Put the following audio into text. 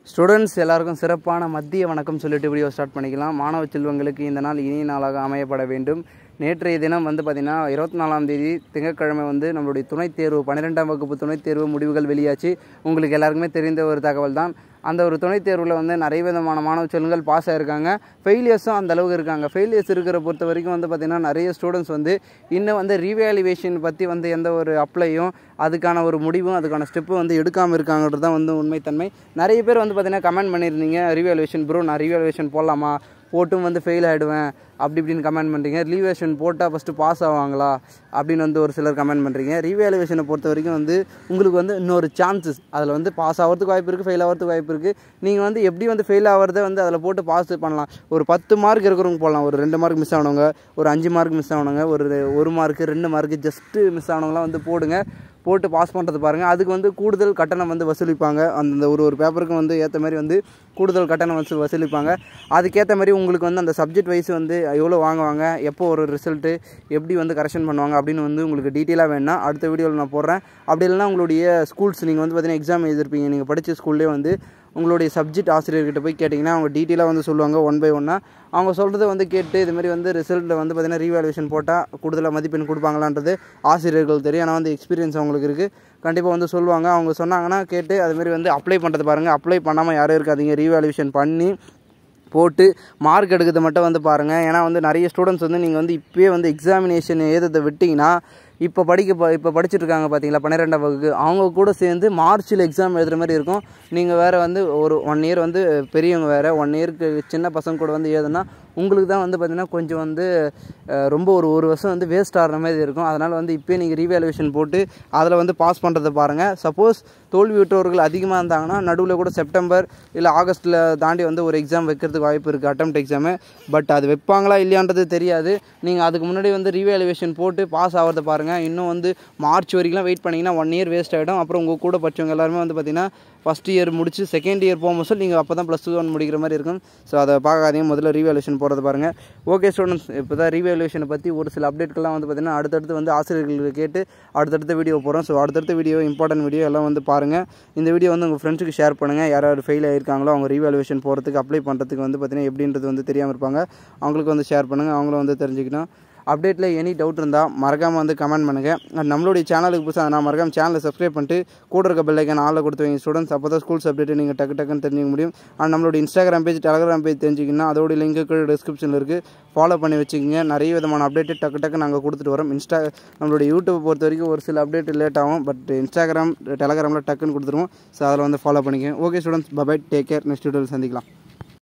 students எல்லாருக்கும் சிறப்பான மத்திய வணக்கம் சொல்லிட்டு வீடியோ ஸ்டார்ட் பண்ணிக்கலாம் மாணவ செல்வங்களுக்கு இந்த நாள் இனிய நாளாக அமையப்பட வேண்டும் நேற்றைய தினம் வந்து பார்த்திங்கன்னா இருபத்தி நாலாம் தேதி திங்கட்கிழமை வந்து நம்மளுடைய துணைத் தேர்வு பன்னிரெண்டாம் வகுப்பு துணைத் தேர்வு முடிவுகள் வெளியாச்சு உங்களுக்கு எல்லாருக்குமே தெரிந்த ஒரு தகவல் தான் அந்த ஒரு துணைத் தேர்வில் வந்து நிறைய விதமான மாணவ செல்வங்கள் பாஸ் ஆகிருக்காங்க ஃபெயிலியர்ஸும் அந்த அளவுக்கு இருக்காங்க ஃபெயிலியர்ஸ் இருக்கிற பொறுத்த வரைக்கும் வந்து பார்த்திங்கன்னா நிறைய ஸ்டூடெண்ட்ஸ் வந்து இன்னும் வந்து ரீவேல்யூவேஷன் பற்றி வந்து எந்த ஒரு அப்ளையும் அதுக்கான ஒரு முடிவும் அதுக்கான ஸ்டெப்பும் வந்து எடுக்காமல் இருக்காங்கன்றது தான் வந்து உண்மைத்தன்மை நிறைய பேர் வந்து பார்த்திங்கன்னா கமெண்ட் பண்ணியிருந்தீங்க ரீவேல்யூவேஷன் ப்ரோ நான் ரீவேல்யூவேஷன் போடலாமா போட்டும் வந்து ஃபெயில் ஆகிடுவேன் அப்படி இப்படின்னு கமெண்ட் பண்ணுறீங்க ரீவேஷன் போட்டால் ஃபஸ்ட்டு பாஸ் ஆவாங்களா அப்படின்னு வந்து ஒரு சிலர் கமெண்ட் பண்ணுறீங்க ரீவேல்யூவேஷனை பொறுத்த வரைக்கும் வந்து உங்களுக்கு வந்து இன்னொரு சான்சஸ் அதில் வந்து பாஸ் ஆகிறதுக்கு வாய்ப்பு இருக்குது ஃபெயில் ஆகிறதுக்கு வாய்ப்பு இருக்குது நீங்கள் வந்து எப்படி வந்து ஃபெயில் ஆகிறத வந்து அதில் போட்டு பாஸ் பண்ணலாம் ஒரு பத்து மார்க் இருக்கிறவங்க போடலாம் ஒரு ரெண்டு மார்க் மிஸ் ஆனவங்க ஒரு அஞ்சு மார்க் மிஸ் ஆனவங்க ஒரு ஒரு மார்க்கு ரெண்டு மார்க்கு ஜஸ்ட்டு மிஸ் ஆனவங்களாம் வந்து போடுங்க போட்டு பாஸ் பண்ணுறது பாருங்கள் அதுக்கு வந்து கூடுதல் கட்டணம் வந்து வசூலிப்பாங்க அந்த ஒரு ஒரு பேப்பருக்கும் வந்து ஏற்ற மாதிரி வந்து கூடுதல் கட்டணம் வசூ வசூலிப்பாங்க அதுக்கேற்ற மாதிரி உங்களுக்கு வந்து அந்த சப்ஜெக்ட் வைஸ் வந்து எவ்வளோ வாங்குவாங்க எப்போ ஒரு ரிசல்ட்டு எப்படி வந்து கரெக்ஷன் பண்ணுவாங்க அப்படின்னு வந்து உங்களுக்கு டீட்டெயிலாக வேணும்னா அடுத்த வீடியோவில் நான் போடுறேன் அப்படி இல்லைனா உங்களுடைய ஸ்கூல்ஸ் நீங்கள் வந்து பார்த்தீங்கன்னா எக்ஸாம் எழுதிருப்பீங்க நீங்கள் படித்த ஸ்கூல்லே வந்து உங்களுடைய சப்ஜெக்ட் ஆசிரியர்கிட்ட போய் கேட்டிங்கன்னா அவங்க டீட்டெயிலாக வந்து சொல்லுவாங்க ஒன் பை ஒன்னாக அவங்க சொல்கிறத வந்து கேட்டு இதுமாரி வந்து ரிசல்ட்டில் வந்து பார்த்திங்கன்னா ரீவேல்யூஷன் போட்டால் கூடுதலாக மதிப்பெண் கொடுப்பாங்களான்றது ஆசிரியர்கள் தெரியும் ஆனால் வந்து எக்ஸ்பீரியன்ஸ் அவங்களுக்கு இருக்குது கண்டிப்பாக வந்து சொல்லுவாங்க அவங்க சொன்னாங்கன்னா கேட்டு அதுமாரி வந்து அப்ளை பண்ணுறது பாருங்கள் அப்ளை பண்ணாமல் யாரும் இருக்காதீங்க ரீவேல்யூஷன் பண்ணி போட்டு மார்க் எடுக்கிறத மட்டும் வந்து பாருங்கள் ஏன்னா வந்து நிறைய ஸ்டூடெண்ட்ஸ் வந்து நீங்கள் வந்து இப்போயே வந்து எக்ஸாமினேஷன் எழுதத்தை விட்டிங்கன்னா இப்போ படிக்க இப்போ படிச்சுட்டு இருக்காங்க பார்த்தீங்களா பன்னிரெண்டாம் வகுப்பு அவங்க கூட சேர்ந்து மார்ச்சில் எக்ஸாம் எழுதுகிற மாதிரி இருக்கும் நீங்கள் வேறு வந்து ஒரு ஒன் இயர் வந்து பெரியவங்க வேறு ஒன் இயருக்கு சின்ன பசங்க கூட வந்து எழுதுனா உங்களுக்கு தான் வந்து பார்த்திங்கன்னா கொஞ்சம் வந்து ரொம்ப ஒரு ஒரு வருஷம் வந்து வேஸ்ட் ஆகிற மாதிரி இருக்கும் அதனால் வந்து இப்போயே நீங்கள் ரீவேல்யூவேஷன் போட்டு அதில் வந்து பாஸ் பண்ணுறதை பாருங்கள் சப்போஸ் தோல்வி விட்டவர்கள் அதிகமாக இருந்தாங்கன்னா நடுவில் கூட செப்டம்பர் இல்லை ஆகஸ்ட்டில் தாண்டி வந்து ஒரு எக்ஸாம் வைக்கிறதுக்கு வாய்ப்பு இருக்குது அட்டம்ப்ட் எக்ஸாமு பட் அது வைப்பாங்களா இல்லையான்றது தெரியாது நீங்கள் அதுக்கு முன்னாடி வந்து ரீவேல்யூவேஷன் போட்டு பாஸ் ஆகிறத பாருங்கள் இன்னும் வந்து மார்ச் வரைக்கும்லாம் வெயிட் பண்ணிங்கன்னா ஒன் இயர் வேஸ்ட் ஆகிடும் அப்புறம் உங்கள் கூட படித்தவங்க எல்லாருமே வந்து பார்த்திங்கன்னா ஃபஸ்ட் இயர் முடிச்சு செகண்ட் இயர் போகும்போது சொல்லி நீங்கள் அப்போ தான் ப்ளஸ் டூ ஒன் முடிக்கிற மாதிரி இருக்கும் ஸோ அதை பார்க்காதீங்க முதல்ல ரீவேல்யூஷன் போகிறது பாருங்கள் ஓகே ஸ்டூடெண்ட்ஸ் இப்போ தான் ரீவேல்யூஷனை பற்றி ஒரு சில அப்டேட்கள்லாம் வந்து பார்த்திங்கன்னா அடுத்தடுத்து வந்து ஆசிரியர்களுக்கு கேட்டு அடுத்தடுத்த வீடியோ போகிறோம் ஸோ அடுத்தடுத்த வீடியோ இம்பார்ட்டன்ட் வீடியோ எல்லாம் வந்து பாருங்கள் இந்த வீடியோ வந்து உங்கள் ஃப்ரெண்ட்ஸுக்கு ஷேர் பண்ணுங்கள் யார் யார் ஃபெயில் ஆகிருக்காங்களோ அவங்க ரீவேல்யூஷன் போகிறதுக்கு அப்ளை பண்ணுறதுக்கு வந்து பார்த்திங்கன்னா எப்படின்றது வந்து தெரியாமல் இருப்பாங்க அவங்களுக்கு வந்து ஷேர் பண்ணுங்கள் அவங்களும் வந்து தெரிஞ்சுக்கணும் அப்டேட்டில் எனி டவுட் இருந்தால் மறக்காமல் வந்து கமெண்ட் பண்ணுங்கள் நம்மளுடைய சேனலுக்கு புதுசாக நான் மறக்காம சேனலை சப்ஸ்கிரைப் பண்ணிட்டு கூட இருக்க பெல்லைக்கான ஆளில் கொடுத்து வைங்க ஸ்டூடெண்ட்ஸ் அப்போ தான் ஸ்கூல்ஸ் அப்டேட்டு நீங்கள் டக்கு டக்குன்னு தெரிஞ்சிக்க முடியும் அண்ட் நம்மளுடைய இன்ஸ்டாகிராம் பேஜ் டெலகிராம் பேஜ் தெரிஞ்சிங்கன்னா அதோட லிங்க்கு கீழே டிஸ்கிரிப்ஷனில் இருக்குது ஃபாலோ பண்ணி வச்சுக்கோங்க நிறைய விதமான அப்டேட்டு டக்கு டக்கு நாங்கள் கொடுத்துட்டு வரோம் இன்ஸ்டா நம்மளுடைய யூடியூப் பொறுத்த வரைக்கும் ஒரு சில அப்டேட் லேட் ஆகும் பட் இன்ஸ்டாகிராம் டெலகிராமில் டக்குன்னு கொடுத்துருவோம் ஸோ அதில் வந்து ஃபாலோ பண்ணிக்கோங்க okay students bye bye take care next வீடியோவில் சந்திக்கலாம்